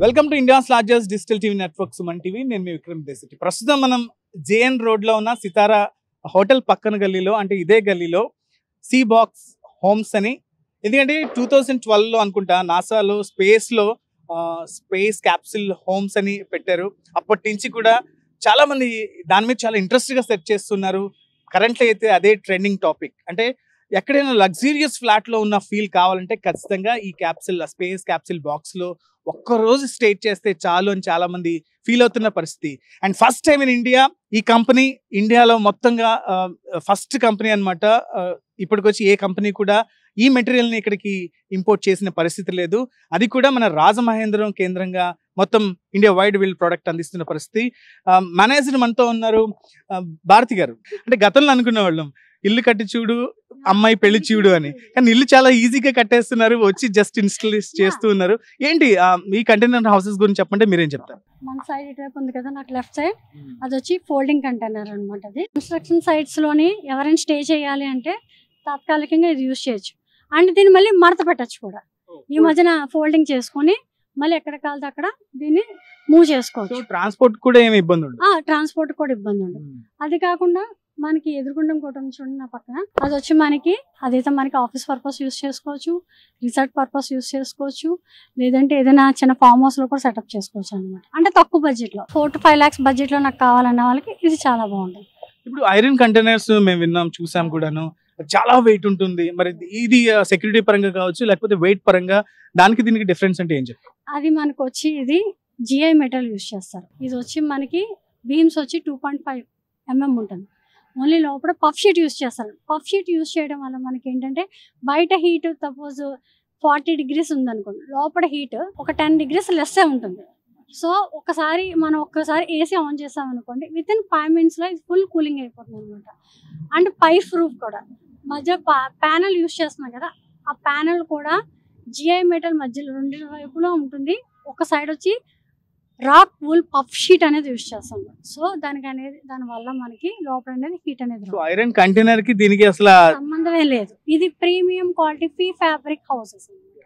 Welcome to India's largest digital TV network Suman TV నేను మీ విక్రమ్ దేశెట్టి ప్రస్తుతం మనం జేఎన్ రోడ్ లో ఉన్న సితారా హోటల్ పక్కన గల్లీలో అంటే ఇదే గల్లీలో సీ బాక్స్ హోమ్స్ అని ఎందుకంటే టూ థౌజండ్ ట్వెల్వ్లో అనుకుంటా నాసాలో స్పేస్లో స్పేస్ క్యాప్సిల్ హోమ్స్ అని పెట్టారు అప్పటి నుంచి కూడా చాలా మంది దాని మీద చాలా ఇంట్రెస్ట్గా సెర్చ్ చేస్తున్నారు కరెంట్లో అయితే అదే ట్రెండింగ్ టాపిక్ అంటే ఎక్కడైనా లగ్జూరియస్ ఫ్లాట్లో ఉన్న ఫీల్ కావాలంటే ఖచ్చితంగా ఈ క్యాప్సిల్ స్పేస్ క్యాప్సిల్ బాక్స్లో ఒక్కరోజు స్టేట్ చేస్తే చాలు అని చాలా మంది ఫీల్ అవుతున్న పరిస్థితి and first time in India ఈ కంపెనీ ఇండియాలో మొత్తంగా ఫస్ట్ కంపెనీ అనమాట ఇప్పటికొచ్చి ఏ కంపెనీ కూడా ఈ మెటీరియల్ని ఇక్కడికి ఇంపోర్ట్ చేసిన పరిస్థితి లేదు అది కూడా మన రాజమహేంద్రం కేంద్రంగా మొత్తం ఇండియా వైడ్ వీల్ ప్రోడక్ట్ అందిస్తున్న పరిస్థితి మేనేజర్ మనతో ఉన్నారు ఆ, భారతి గారు అంటే గతంలో అనుకునే వాళ్ళం ఇల్లు కట్టి చూడు అమ్మాయి పెళ్లి చూడు అని కానీ ఇల్లు చాలా ఈజీగా కట్టేస్తున్నారు వచ్చి జస్ట్ ఇన్స్టాల్ చేస్తూ ఉన్నారు ఏంటి ఆ, ఈ కంటైనర్ హౌసెస్ గురించి చెప్పంటే మీరేం చెప్తారు మన సైడ్ ఇటువైపు ఉంది కదా నాకు లెఫ్ట్ సైడ్ అది వచ్చి ఫోల్డింగ్ కంటైనర్ అనమాట అది కన్స్ట్రక్షన్ సైట్స్ లోని ఎవరైనా స్టే చేయాలి అంటే తాత్కాలికంగా ఇది యూజ్ చేయొచ్చు అండ్ దీన్ని మళ్ళీ మడత పెట్టచ్చు కూడా ఈ మధ్యన ఫోల్డింగ్ చేసుకొని మళ్ళీ ఎక్కడ కాలితే అక్కడ దీన్ని మూవ్ సో చేసుకోవచ్చు ట్రాన్స్పోర్ట్ కూడా ఏమి ఇబ్బంది ఉండదు ఆ ట్రాన్స్పోర్ట్ కూడా ఇబ్బంది ఉండదు అది కాకుండా మనకి ఎదురుగుండం కూడా ఉంది చూడండి నా పక్కన అది వచ్చి మనకి అదైతే మనకి ఆఫీస్ పర్పస్ యూస్ చేసుకోవచ్చు రిసార్ట్ పర్పస్ యూస్ చేసుకోవచ్చు లేదంటే ఏదైనా చిన్న ఫామ్ హౌస్ లో కూడా సెటప్ చేసుకోవచ్చు అనమాట అంటే తక్కువ బడ్జెట్ లో four to five lakhs budget లో నాకు కావాలన్న వాళ్ళకి ఇది చాలా బాగుంటుంది ఇప్పుడు ఐరన్ కంటైనర్స్ మేము విన్నాం చూసాం కూడాను చాలా వెయిట్ ఉంటుంది మరి ఇది సెక్యూరిటీ పరంగా కావచ్చు లేకపోతే వెయిట్ పరంగా దానికి దీనికి డిఫరెన్స్ అంటే ఏం చెప్తారు అది మనకు వచ్చి ఇది జిఐ మెటల్ యూస్ చేస్తారు ఇది వచ్చి మనకి బీమ్స్ వచ్చి టూ పాయింట్ ఫైవ్ ఎంఎం ఉంటుంది ఓన్లీ లోపల పఫ్ షీట్ యూస్ చేస్తారు పఫ్ షీట్ యూస్ చేయడం వల్ల మనకి ఏంటంటే బయట హీట్ సపోజ్ ఫార్టీ డిగ్రీస్ ఉందనుకోండి లోపల హీట్ ఒక టెన్ డిగ్రీస్ లెస్సే ఉంటుంది సో ఒకసారి మనం ఒక్కసారి ఏసీ ఆన్ చేసామనుకోండి విత్ ఇన్ ఫైవ్ మినిట్స్లో ఇది ఫుల్ కూలింగ్ అయిపోతుంది అనమాట అండ్ పైప్ ప్రూఫ్ కూడా మధ్య ప్యానల్ యూస్ చేస్తున్నాం కదా ఆ ప్యానల్ కూడా జిఐ మెటల్ మధ్యలో రెండు వైపులో ఉంటుంది ఒక సైడ్ వచ్చి రాక్ వూల్ పఫ్ షీట్ అనేది యూస్ చేస్తాం సో దానికి అనేది దాని వల్ల మనకి లోపల అనేది హీట్ అనేది సో రాదు. ఐరన్ కంటైనర్ కి దీనికి అసలు సంబంధమే లేదు ఇది ప్రీమియం క్వాలిటీ ఫీ ఫ్యాబ్రిక్ హౌసెస్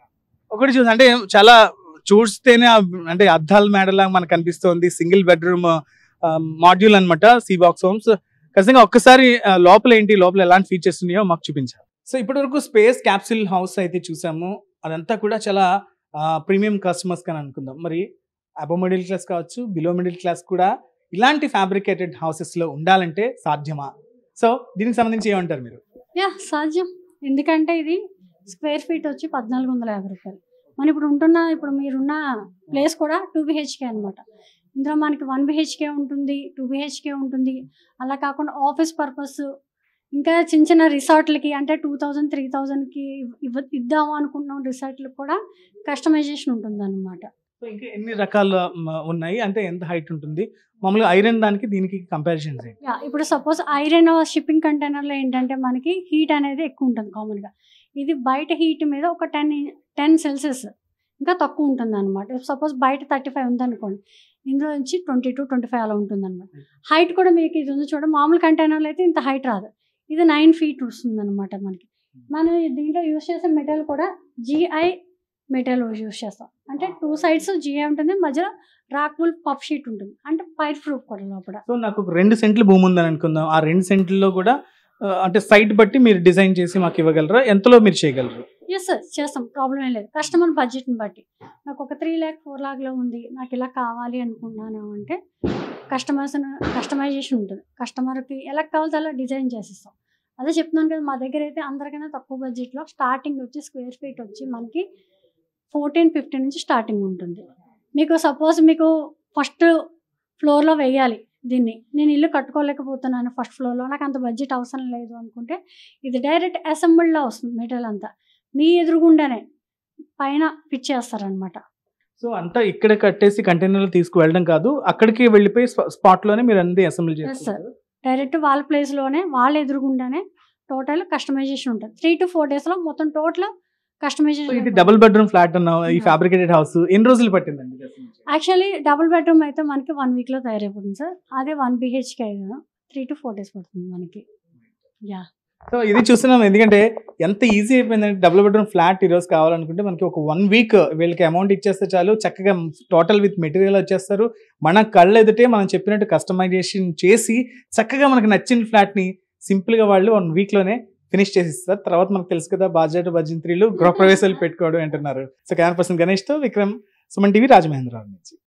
ఒకటి చూసి అంటే చాలా చూస్తేనే ఆ అంటే అద్దాల మేడలా మనకు కనిపిస్తోంది సింగిల్ బెడ్రూమ్ మాడ్యూల్ అన్నమాట సీ బాక్స్ హోమ్స్ ఖచ్చితంగా ఒక్కసారి ఆ, లోపల ఏంటి లోపల ఎలాంటి ఫీచర్స్ ఉన్నాయో మాకు చూపించారు సో ఇప్పటి వరకు స్పేస్ క్యాప్సిల్ హౌస్ అయితే చూసాము అదంతా కూడా చాలా ప్రీమియం కస్టమర్స్ కానీ అనుకుందాం మరి అబో మిడిల్ క్లాస్ కావచ్చు బిలో మిడిల్ క్లాస్ కూడా ఇలాంటి ఫ్యాబ్రికేటెడ్ హౌసెస్ లో ఉండాలంటే సాధ్యమా సో దీనికి సంబంధించి ఏమంటారు మీరు యా సాధ్యం ఎందుకంటే ఇది స్క్వేర్ ఫీట్ వచ్చి పద్నాలుగు వందల యాభై రూపాయలు మన ఇప్పుడు ఉంటున్న ఇప్పుడు మీరున్న ప్లేస్ కూడా టూ బిహెచ్కే అనమాట ఇందులో మనకి వన్ బిహెచ్కే ఉంటుంది టూ బిహెచ్కే ఉంటుంది అలా కాకుండా ఆఫీస్ పర్పస్ ఇంకా చిన్న చిన్న రిసార్ట్లకి అంటే టూ థౌజండ్ త్రీ థౌజండ్కి ఇవ్వ ఇద్దాము అనుకుంటున్నాం రిసార్ట్లకు కూడా కస్టమైజేషన్ ఉంటుంది అనమాట సో ఇంకా ఎన్ని రకాల మ, ఉన్నాయి అంటే ఎంత హైట్ ఉంటుంది మామూలుగా ఐరన్ దానికి దీనికి కంపారిజన్ యా ఇప్పుడు సపోజ్ ఐరన్ షిప్పింగ్ కంటైనర్లో ఏంటంటే మనకి హీట్ అనేది ఎక్కువ ఉంటుంది కామన్గా ఇది బయట హీట్ మీద ఒక టెన్ టెన్ సెల్సియస్ ఇంకా తక్కువ ఉంటుంది అనమాట సపోజ్ బయట థర్టీ ఫైవ్ ఉందనుకోండి ఇందులో నుంచి ట్వంటీ టు ట్వంటీ ఫైవ్ అలా ఉంటుంది అనమాట హైట్ కూడా మీకు ఇది ఉంది చూడ మామూలు కంటైనర్లో అయితే ఇంత హైట్ రాదు ఇది నైన్ ఫీట్ వస్తుంది అనమాట మనకి మనం దీంట్లో యూస్ చేసే మెటల్ కూడా జిఐ మెటల్ యూస్ చేస్తాం అంటే టూ సైడ్స్ జిఐ ఉంటుంది మధ్యలో రాక్వుల్ పఫ్ షీట్ ఉంటుంది అంటే పైర్ ప్రూఫ్ కూడా లోపల సో నాకు ఒక రెండు సెంట్లు భూమి ఉందని అనుకుందాం ఆ రెండు సెంట్లలో కూడా ఆ, అంటే సైట్ బట్టి మీరు డిజైన్ చేసి మాకు ఇవ్వగలరా ఎంతలో మీరు చేయగలరు ఎస్ సార్ చేస్తాం ప్రాబ్లం ఏం లేదు కస్టమర్ బడ్జెట్ని బట్టి నాకు ఒక త్రీ ల్యాక్ ఫోర్ ల్యాక్లో ఉంది నాకు ఇలా కావాలి అనుకున్నాను అంటే కస్టమర్స్ కస్టమైజేషన్ ఉంటుంది కస్టమర్కి ఎలా కావాలో అలా డిజైన్ చేసిస్తాం అదే చెప్తున్నాను కదా మా దగ్గర అయితే అందరికైనా తక్కువ బడ్జెట్లో స్టార్టింగ్ వచ్చి స్క్వేర్ ఫీట్ వచ్చి మనకి ఫోర్టీన్ ఫిఫ్టీన్ నుంచి స్టార్టింగ్ ఉంటుంది మీకు సపోజ్ మీకు ఫస్ట్ ఫ్లోర్లో వేయాలి దీన్ని నేను ఇల్లు కట్టుకోలేకపోతున్నాను ఫస్ట్ ఫ్లోర్లో నాకు అంత బడ్జెట్ అవసరం లేదు అనుకుంటే ఇది డైరెక్ట్ అసెంబుల్డ్లో వస్తుంది మెటీరియల్ అంతా మీ ఎదురుగుండానే పైన ఫిట్ చేస్తారనమాట సో అంతా ఇక్కడ కట్టేసి కంటైనర్లు తీసుకువెళ్ళడం కాదు అక్కడికి వెళ్ళిపోయి స్పాట్ లోనే మీరు అన్ని అసెంబ్లీ sir. చేస్తారు డైరెక్ట్ వాళ్ళ ప్లేస్లోనే వాళ్ళ ఎదురుగుండానే టోటల్ కస్టమైజేషన్ ఉంటుంది త్రీ టు ఫోర్ డేస్లో మొత్తం టోటల్ సో కస్టమైజేషన్ ఇది డబుల్ బెడ్రూమ్ ఫ్లాట్ అన్నావు ఈ Yeah. ఫ్యాబ్రికేటెడ్ హౌస్ ఎన్ని రోజులు పట్టిందండి ఇది అసలు? యాక్చువల్లీ డబుల్ బెడ్రూమ్ అయితే మనకి వన్ వీక్లో తయారైపోతుంది సార్ అదే one BHK three to four days పడుతుంది మనకి యా సో ఇది చూస్తున్నాం ఎందుకంటే ఎంత ఈజీ అయిపోయిందంటే డబుల్ బెడ్రూమ్ ఫ్లాట్ ఈరోజు కావాలనుకుంటే మనకి ఒక వన్ వీక్ వీళ్ళకి అమౌంట్ ఇచ్చేస్తే చాలు చక్కగా టోటల్ విత్ మెటీరియల్ వచ్చేస్తారు మన కళ్ళు ఎదుటే మనం చెప్పినట్టు కస్టమైజేషన్ చేసి చక్కగా మనకి నచ్చిన ఫ్లాట్ని సింపుల్గా వాళ్ళు వన్ వీక్లోనే ఫినిష్ చేసి ఇస్తారు తర్వాత మనకు తెలుసు కదా బాధ్యత భజంత్రీలు గృహప్రవేశాలు పెట్టుకోవడం అంటున్నారు సో కెమెరా పర్సన్ గణేష్తో విక్రమ్ సుమన్ టీవీ రాజమహేంద్రరావు నుంచి